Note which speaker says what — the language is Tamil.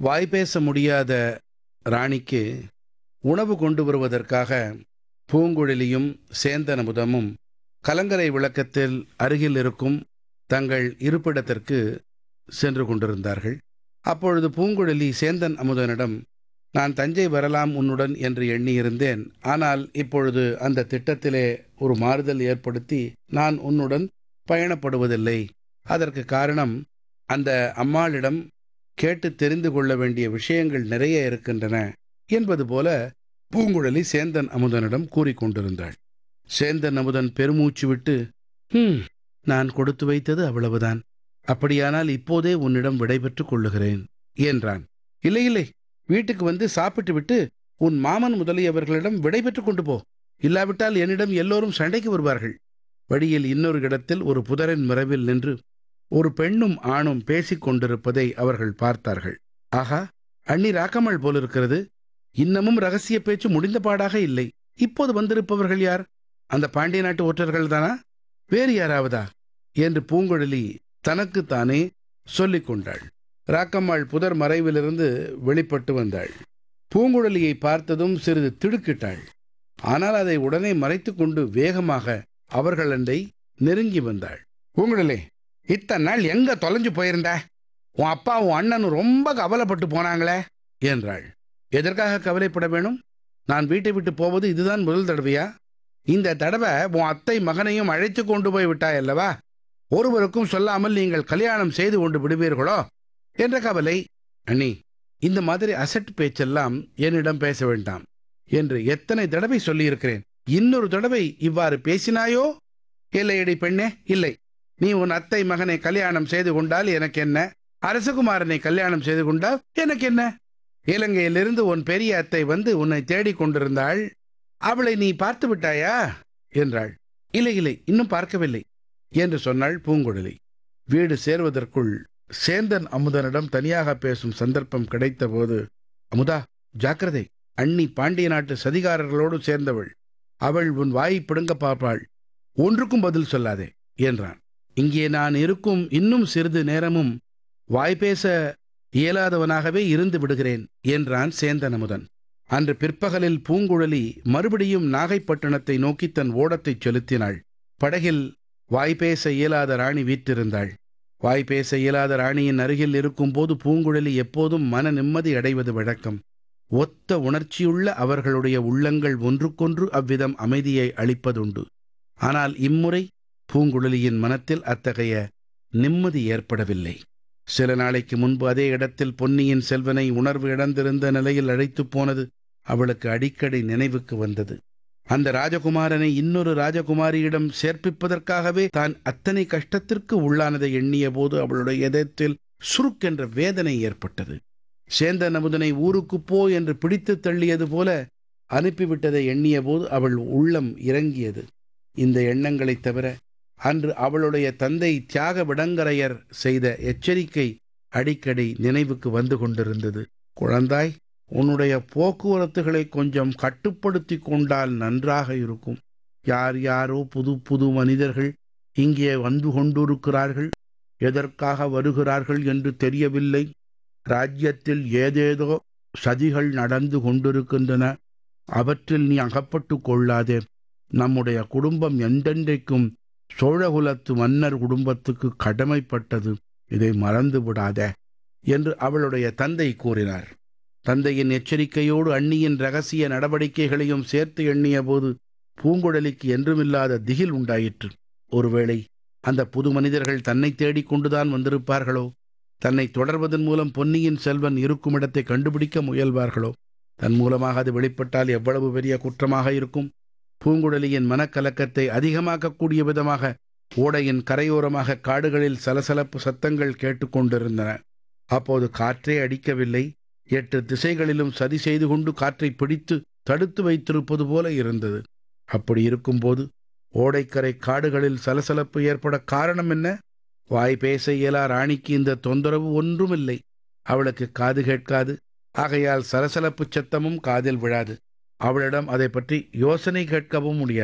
Speaker 1: வாய் பேச முடியாத ராணிக்கு உணவு கொண்டு வருவதற்காக பூங்குழலியும் சேந்தனமுதமும் கலங்கரை விளக்கத்தில் அருகில் இருக்கும் தங்கள் இருப்பிடத்திற்கு சென்று கொண்டிருந்தார்கள் அப்பொழுது பூங்குழலி சேந்தன் அமுதனிடம் நான் தஞ்சை வரலாம் உன்னுடன் என்று எண்ணியிருந்தேன் ஆனால் இப்பொழுது அந்த திட்டத்திலே ஒரு மாறுதல் ஏற்படுத்தி நான் உன்னுடன் பயணப்படுவதில்லை அதற்கு காரணம் அந்த அம்மாளிடம் கேட்டு தெரிந்து கொள்ள வேண்டிய விஷயங்கள் நிறைய இருக்கின்றன என்பது போல பூங்குழலி சேந்தன் அமுதனிடம் கூறிக்கொண்டிருந்தாள் சேந்தன் அமுதன் பெருமூச்சு விட்டு ஹம் நான் கொடுத்து வைத்தது அவ்வளவுதான் அப்படியானால் இப்போதே உன்னிடம் விடைபெற்றுக் கொள்ளுகிறேன் என்றான் இல்லை இல்லை வீட்டுக்கு வந்து சாப்பிட்டு விட்டு உன் மாமன் முதலியவர்களிடம் விடைபெற்றுக் கொண்டு போ இல்லாவிட்டால் என்னிடம் எல்லோரும் சண்டைக்கு வருவார்கள் வழியில் இன்னொரு இடத்தில் ஒரு புதரின் மறைவில் நின்று ஒரு பெண்ணும் ஆணும் பேசிக் கொண்டிருப்பதை அவர்கள் பார்த்தார்கள் ஆஹா அண்ணி ராக்கமல் போலிருக்கிறது இன்னமும் ரகசிய பேச்சு முடிந்த பாடாக இல்லை இப்போது வந்திருப்பவர்கள் யார் அந்த பாண்டிய நாட்டு ஒற்றர்கள் தானா வேறு யாராவதா என்று பூங்குழலி தனக்குத்தானே சொல்லிக் கொண்டாள் ராக்கம்மாள் புதர் மறைவிலிருந்து வெளிப்பட்டு வந்தாள் பூங்குழலியை பார்த்ததும் சிறிது திடுக்கிட்டாள் ஆனால் அதை உடனே மறைத்து கொண்டு வேகமாக அவர்களண்டை நெருங்கி வந்தாள் பூங்குழலி இத்தனை நாள் எங்க தொலைஞ்சு போயிருந்த உன் அப்பா உன் அண்ணனும் ரொம்ப கவலைப்பட்டு போனாங்களே என்றாள் எதற்காக கவலைப்பட வேணும் நான் வீட்டை விட்டு போவது இதுதான் முதல் தடவையா இந்த தடவை உன் அத்தை மகனையும் அழைத்து கொண்டு போய் விட்டாய் அல்லவா ஒருவருக்கும் சொல்லாமல் நீங்கள் கல்யாணம் செய்து கொண்டு விடுவீர்களோ என்ற கவலை அண்ணி இந்த மாதிரி அசட் பேச்செல்லாம் என்னிடம் பேச வேண்டாம் என்று எத்தனை தடவை சொல்லியிருக்கிறேன் இன்னொரு தடவை இவ்வாறு பேசினாயோ இல்லையடி பெண்ணே இல்லை நீ உன் அத்தை மகனை கல்யாணம் செய்து கொண்டால் எனக்கு என்ன அரசகுமாரனை கல்யாணம் செய்து கொண்டால் எனக்கு என்ன இலங்கையிலிருந்து உன் பெரிய அத்தை வந்து உன்னை தேடிக் கொண்டிருந்தாள் அவளை நீ பார்த்து விட்டாயா என்றாள் இல்லை இல்லை இன்னும் பார்க்கவில்லை என்று சொன்னாள் பூங்குழலி வீடு சேர்வதற்குள் சேந்தன் அமுதனிடம் தனியாக பேசும் சந்தர்ப்பம் கிடைத்தபோது அமுதா ஜாக்கிரதை அண்ணி பாண்டிய நாட்டு சதிகாரர்களோடு சேர்ந்தவள் அவள் உன் வாயை பிடுங்க பார்ப்பாள் ஒன்றுக்கும் பதில் சொல்லாதே என்றான் இங்கே நான் இருக்கும் இன்னும் சிறிது நேரமும் வாய் பேச இயலாதவனாகவே இருந்து விடுகிறேன் என்றான் சேந்தன் அமுதன் அன்று பிற்பகலில் பூங்குழலி மறுபடியும் நாகைப்பட்டினத்தை நோக்கி தன் ஓடத்தைச் செலுத்தினாள் படகில் வாய்பேச இயலாத ராணி வீற்றிருந்தாள் வாய்பேச இயலாத ராணியின் அருகில் இருக்கும்போது பூங்குழலி எப்போதும் மன நிம்மதி அடைவது வழக்கம் ஒத்த உணர்ச்சியுள்ள அவர்களுடைய உள்ளங்கள் ஒன்றுக்கொன்று அவ்விதம் அமைதியை அளிப்பதுண்டு ஆனால் இம்முறை பூங்குழலியின் மனத்தில் அத்தகைய நிம்மதி ஏற்படவில்லை சில நாளைக்கு முன்பு அதே இடத்தில் பொன்னியின் செல்வனை உணர்வு இழந்திருந்த நிலையில் அழைத்துப் போனது அவளுக்கு அடிக்கடி நினைவுக்கு வந்தது அந்த ராஜகுமாரனை இன்னொரு ராஜகுமாரியிடம் சேர்ப்பிப்பதற்காகவே தான் அத்தனை கஷ்டத்திற்கு உள்ளானதை எண்ணிய போது அவளுடைய இதயத்தில் சுருக்கென்ற வேதனை ஏற்பட்டது சேந்தன் அமுதனை ஊருக்கு போ என்று பிடித்து தள்ளியது போல அனுப்பிவிட்டதை எண்ணிய போது அவள் உள்ளம் இறங்கியது இந்த எண்ணங்களைத் தவிர அன்று அவளுடைய தந்தை தியாக விடங்கரையர் செய்த எச்சரிக்கை அடிக்கடி நினைவுக்கு வந்து கொண்டிருந்தது குழந்தாய் உன்னுடைய போக்குவரத்துகளை கொஞ்சம் கட்டுப்படுத்தி கொண்டால் நன்றாக இருக்கும் யார் யாரோ புது புது மனிதர்கள் இங்கே வந்து கொண்டிருக்கிறார்கள் எதற்காக வருகிறார்கள் என்று தெரியவில்லை ராஜ்யத்தில் ஏதேதோ சதிகள் நடந்து கொண்டிருக்கின்றன அவற்றில் நீ அகப்பட்டு கொள்ளாதே நம்முடைய குடும்பம் எந்தெந்தைக்கும் சோழகுலத்து மன்னர் குடும்பத்துக்கு கடமைப்பட்டது இதை மறந்து விடாதே என்று அவளுடைய தந்தை கூறினார் தந்தையின் எச்சரிக்கையோடு அண்ணியின் ரகசிய நடவடிக்கைகளையும் சேர்த்து எண்ணிய போது பூங்குழலிக்கு என்றுமில்லாத திகில் உண்டாயிற்று ஒருவேளை அந்த புது மனிதர்கள் தன்னை தேடிக் கொண்டுதான் வந்திருப்பார்களோ தன்னை தொடர்வதன் மூலம் பொன்னியின் செல்வன் இருக்கும் இடத்தை கண்டுபிடிக்க முயல்வார்களோ தன் மூலமாக அது வெளிப்பட்டால் எவ்வளவு பெரிய குற்றமாக இருக்கும் பூங்குழலியின் மனக்கலக்கத்தை அதிகமாக்கக்கூடிய விதமாக ஓடையின் கரையோரமாக காடுகளில் சலசலப்பு சத்தங்கள் கேட்டுக்கொண்டிருந்தன அப்போது காற்றே அடிக்கவில்லை எட்டு திசைகளிலும் சதி செய்து கொண்டு காற்றை பிடித்து தடுத்து வைத்திருப்பது போல இருந்தது அப்படி இருக்கும்போது ஓடைக்கரை காடுகளில் சலசலப்பு ஏற்பட காரணம் என்ன வாய் பேச இயலா ராணிக்கு இந்த தொந்தரவு ஒன்றுமில்லை அவளுக்கு காது கேட்காது ஆகையால் சலசலப்பு சத்தமும் காதில் விழாது அவளிடம் அதை பற்றி யோசனை கேட்கவும் முடியாது